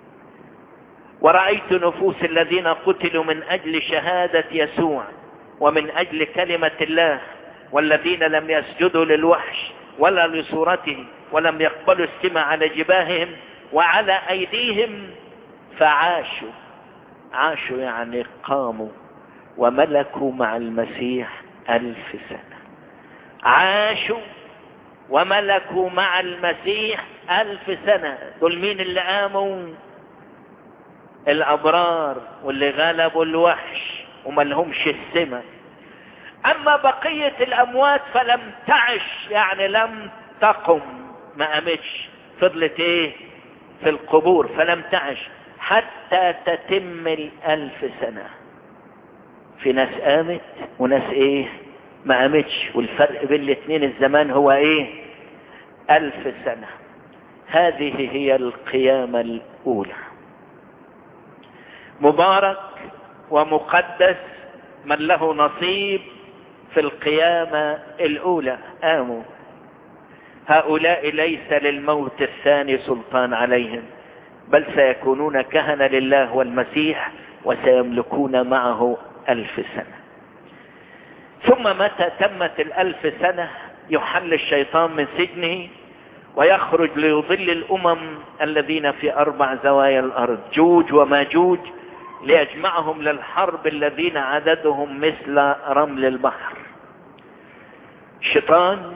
ورأيت نفوس الذين قتلوا من اجل شهادة يسوع ومن اجل كلمة الله والذين لم يسجدوا للوحش ولا لصورته ولم يقبلوا السمع على جباههم وعلى ايديهم فعاشوا عاشوا يعني قاموا وملكوا مع المسيح الف سنة عاشوا وملكوا مع المسيح الف سنة دول مين اللي قاموا الابرار واللي غلبوا الوحش وما لهمش السمة اما بقية الاموات فلم تعش يعني لم تقم ما قامتش فضلت ايه في القبور فلم تعش حتى تتم الالف سنة في ناس قامت وناس ايه ما قامتش والفرق بين الاثنين الزمان هو ايه الف سنة هذه هي القيامة الاولى مبارك ومقدس من له نصيب في القيامة الاولى اموا هؤلاء ليس للموت الثاني سلطان عليهم بل سيكونون كهنة لله والمسيح وسيملكون معه ألف سنة ثم متى تمت الألف سنة يحل الشيطان من سجنه ويخرج ليضل الأمم الذين في أربع زوايا الأرض جوج وماجوج ليجمعهم للحرب الذين عددهم مثل رمل البحر الشيطان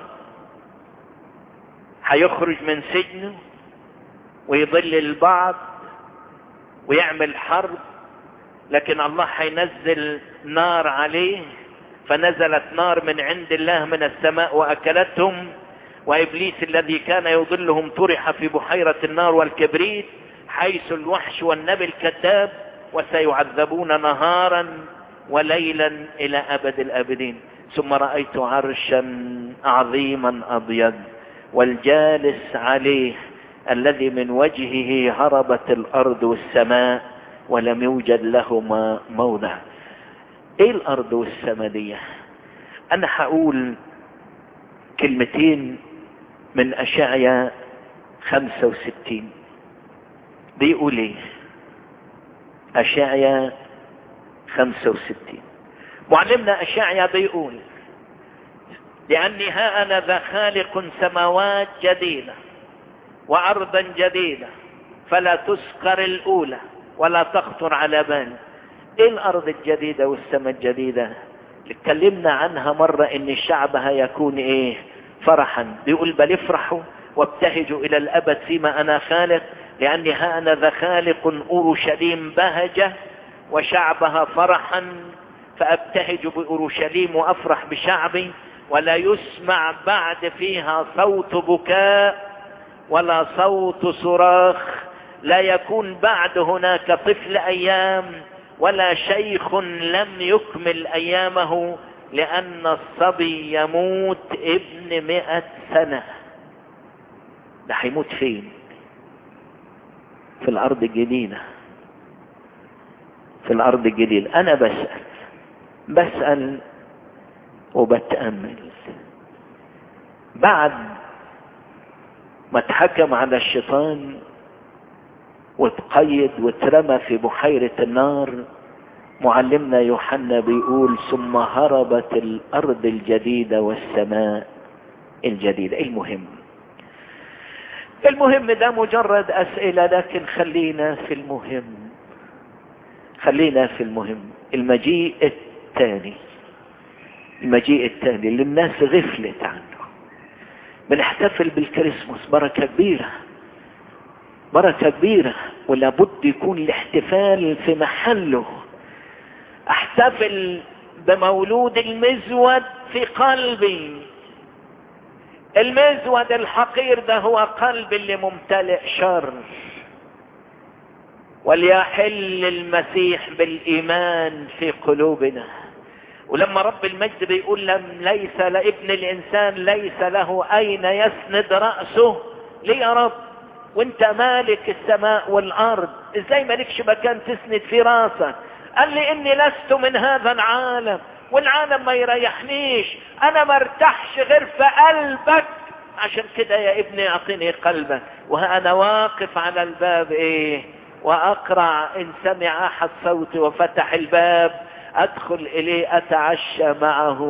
هيخرج من سجنه ويضل البعض ويعمل حرب لكن الله هينزل نار عليه فنزلت نار من عند الله من السماء واكلتهم وابليس الذي كان يضلهم طرح في بحيرة النار والكبريت حيث الوحش والنبي الكذاب وسيعذبون نهارا وليلا الى ابد الابدين ثم رأيت عرشا عظيما ابيض والجالس عليه الذي من وجهه هربت الارض والسماء ولم يوجد لهما موضع ايه الارض والسماء دي انا هقول كلمتين من اشعيا خمسة وستين بيقول ايه اشعيا خمسة وستين معلمنا اشعيا بيقول لاني ها انا ذا خالق سماوات جديده وارضا جديدة فلا تسكر الاولى ولا تخطر على بال ايه الارض الجديدة والسماء الجديدة اتكلمنا عنها مرة ان الشعب هيكون ايه فرحا بيقول بل افرحوا وابتهجوا الى الابد فيما انا خالق لاني ها انا ذا خالق اورشليم بهجة وشعبها فرحا فابتهج باورشليم وافرح بشعبي ولا يسمع بعد فيها صوت بكاء ولا صوت صراخ لا يكون بعد هناك طفل ايام ولا شيخ لم يكمل ايامه لان الصبي يموت ابن مئة سنة ده هيموت فين في الارض الجديدة في الارض الجديدة انا بسأل بسأل وبتأمل بعد ما اتحكم على الشيطان واتقيد واترمى في بحيرة النار معلمنا يوحنا بيقول ثم هربت الارض الجديدة والسماء الجديدة المهم المهم ده مجرد اسئلة لكن خلينا في المهم خلينا في المهم المجيء الثاني المجيء الثاني اللي الناس غفلت عنه بنحتفل بالكريسماس بركة كبيرة بركة كبيرة ولابد يكون الاحتفال في محله احتفل بمولود المزود في قلبي المزود الحقير ده هو قلب اللي ممتلئ شر وليحل المسيح بالايمان في قلوبنا ولما رب المجد بيقول لم ليس لابن الانسان ليس له اين يسند رأسه ليه يا رب وانت مالك السماء والارض ازاي مالكش مكان تسند في راسك قال لي اني لست من هذا العالم والعالم ما يريحنيش انا ما ارتاحش غير في قلبك عشان كده يا ابني اعطيني قلبك وانا واقف على الباب ايه واقرع ان سمع احد صوتي وفتح الباب ادخل اليه اتعشى معه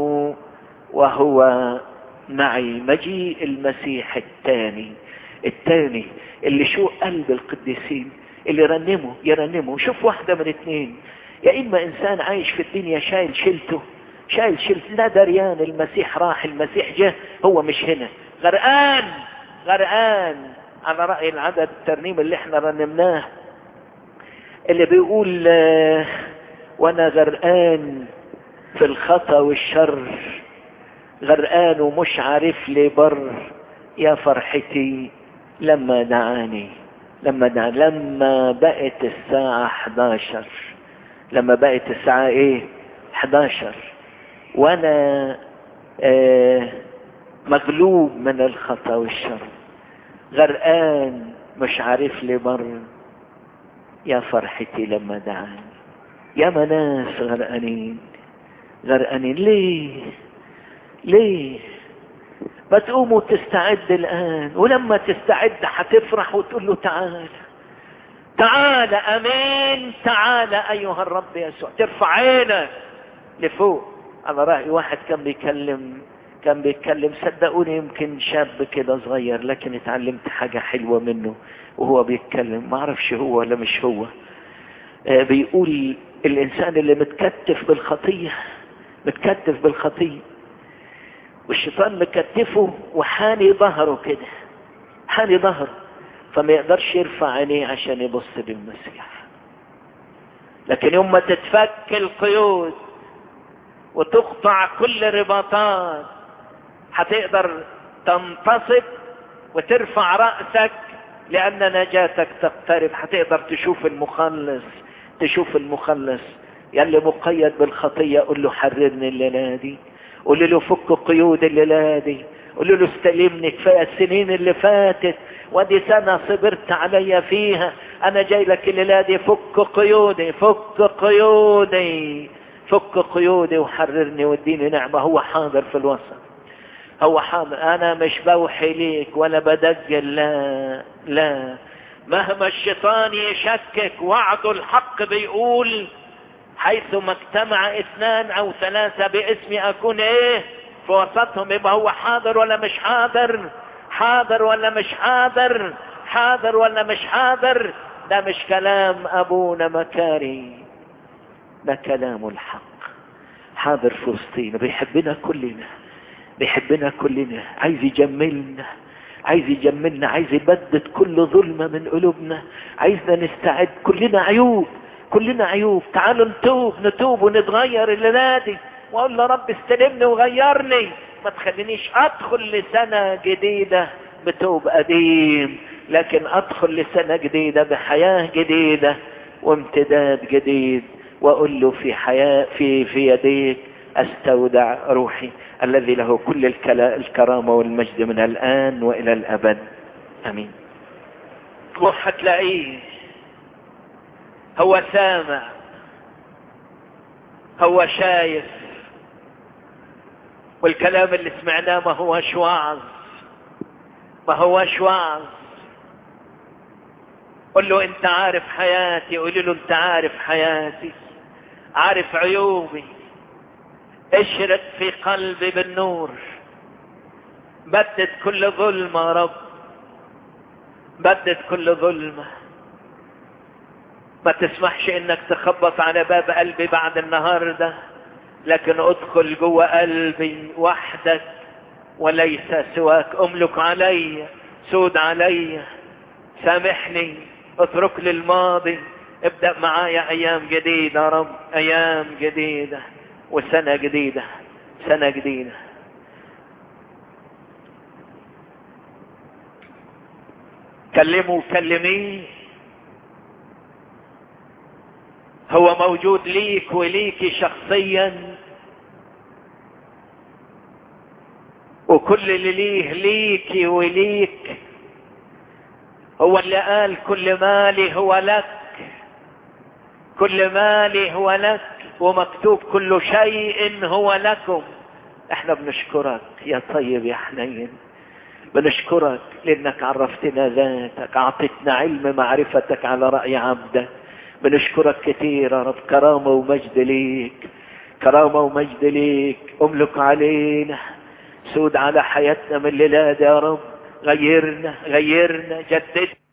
وهو معي مجيء المسيح الثاني الثاني اللي شو قلب القديسين اللي رنموا يرنموا شوف واحدة من اثنين يا اما انسان عايش في الدنيا شايل شيلته شايل شيلته لا دريان المسيح راح المسيح جه هو مش هنا غرقان غرقان على رأي العدد الترنيم اللي احنا رنمناه اللي بيقول آه وانا غرقان في الخطا والشر غرقان ومش عارف لي بر يا فرحتي لما دعاني لما دعاني لما بقت الساعة 11 لما بقت الساعة ايه 11 وانا آه مغلوب من الخطا والشر غرقان مش عارف لي بر يا فرحتي لما دعاني يا ناس غرقانين غرقانين ليه ليه ما تقوموا تستعد الآن ولما تستعد هتفرح وتقول له تعال تعال أمين تعال أيها الرب يسوع ترفع عينك لفوق على رأي واحد كان بيكلم كان بيتكلم صدقوني يمكن شاب كده صغير لكن اتعلمت حاجة حلوة منه وهو بيتكلم ما اعرفش هو ولا مش هو آه بيقول الانسان اللي متكتف بالخطية متكتف بالخطية والشيطان مكتفه وحاني ظهره كده حاني ظهره فما يقدرش يرفع عينيه عشان يبص للمسيح لكن يوم ما تتفك القيود وتقطع كل رباطات هتقدر تنتصب وترفع رأسك لأن نجاتك تقترب هتقدر تشوف المخلص تشوف المخلص يلي مقيد بالخطية قل له حررني الليلة دي قل له فك قيود الليلة دي قل له استلمني كفاية السنين اللي فاتت ودي سنة صبرت عليا فيها انا جاي لك الليلة دي فك قيودي فك قيودي فك قيودي وحررني واديني نعمة هو حاضر في الوسط هو حاضر انا مش بوحي ليك ولا بدجل لا لا مهما الشيطان يشكك وعده الحق بيقول حيثما اجتمع اثنان او ثلاثة باسمي اكون ايه في وسطهم يبقى هو حاضر ولا مش حاضر حاضر ولا مش حاضر حاضر ولا مش حاضر ده مش كلام ابونا مكاري ده كلام الحق حاضر في وسطينا بيحبنا كلنا بيحبنا كلنا عايز يجملنا عايز يجملنا عايز يبدد كل ظلمة من قلوبنا عايزنا نستعد كلنا عيوب كلنا عيوب تعالوا نتوب نتوب ونتغير الليلة دي واقول له رب استلمني وغيرني ما تخلينيش ادخل لسنة جديدة بتوب قديم لكن ادخل لسنة جديدة بحياة جديدة وامتداد جديد واقول له في حياة في في يديك استودع روحي الذي له كل الكلا الكرامة والمجد من الان والى الابد امين وهتلاقيه هو سامع هو شايف والكلام اللي سمعناه ما هوش وعظ ما هوش وعظ قل له انت عارف حياتي قول له انت عارف حياتي عارف عيوبي اشرق في قلبي بالنور بدد كل ظلمة يا رب بدد كل ظلمة ما تسمحش انك تخبط على باب قلبي بعد النهاردة لكن ادخل جوه قلبي وحدك وليس سواك املك علي سود علي سامحني اترك لي الماضي ابدأ معايا ايام جديدة يا رب ايام جديدة وسنة جديدة سنة جديدة كلموا كلميه هو موجود ليك وليكي شخصيا وكل اللي ليه ليك وليك هو اللي قال كل مالي هو لك كل مالي هو لك ومكتوب كل شيء هو لكم احنا بنشكرك يا طيب يا حنين بنشكرك لانك عرفتنا ذاتك اعطتنا علم معرفتك على رأي عبدك بنشكرك كثير يا رب كرامة ومجد ليك كرامة ومجد ليك املك علينا سود على حياتنا من الليلة يا رب غيرنا غيرنا جدد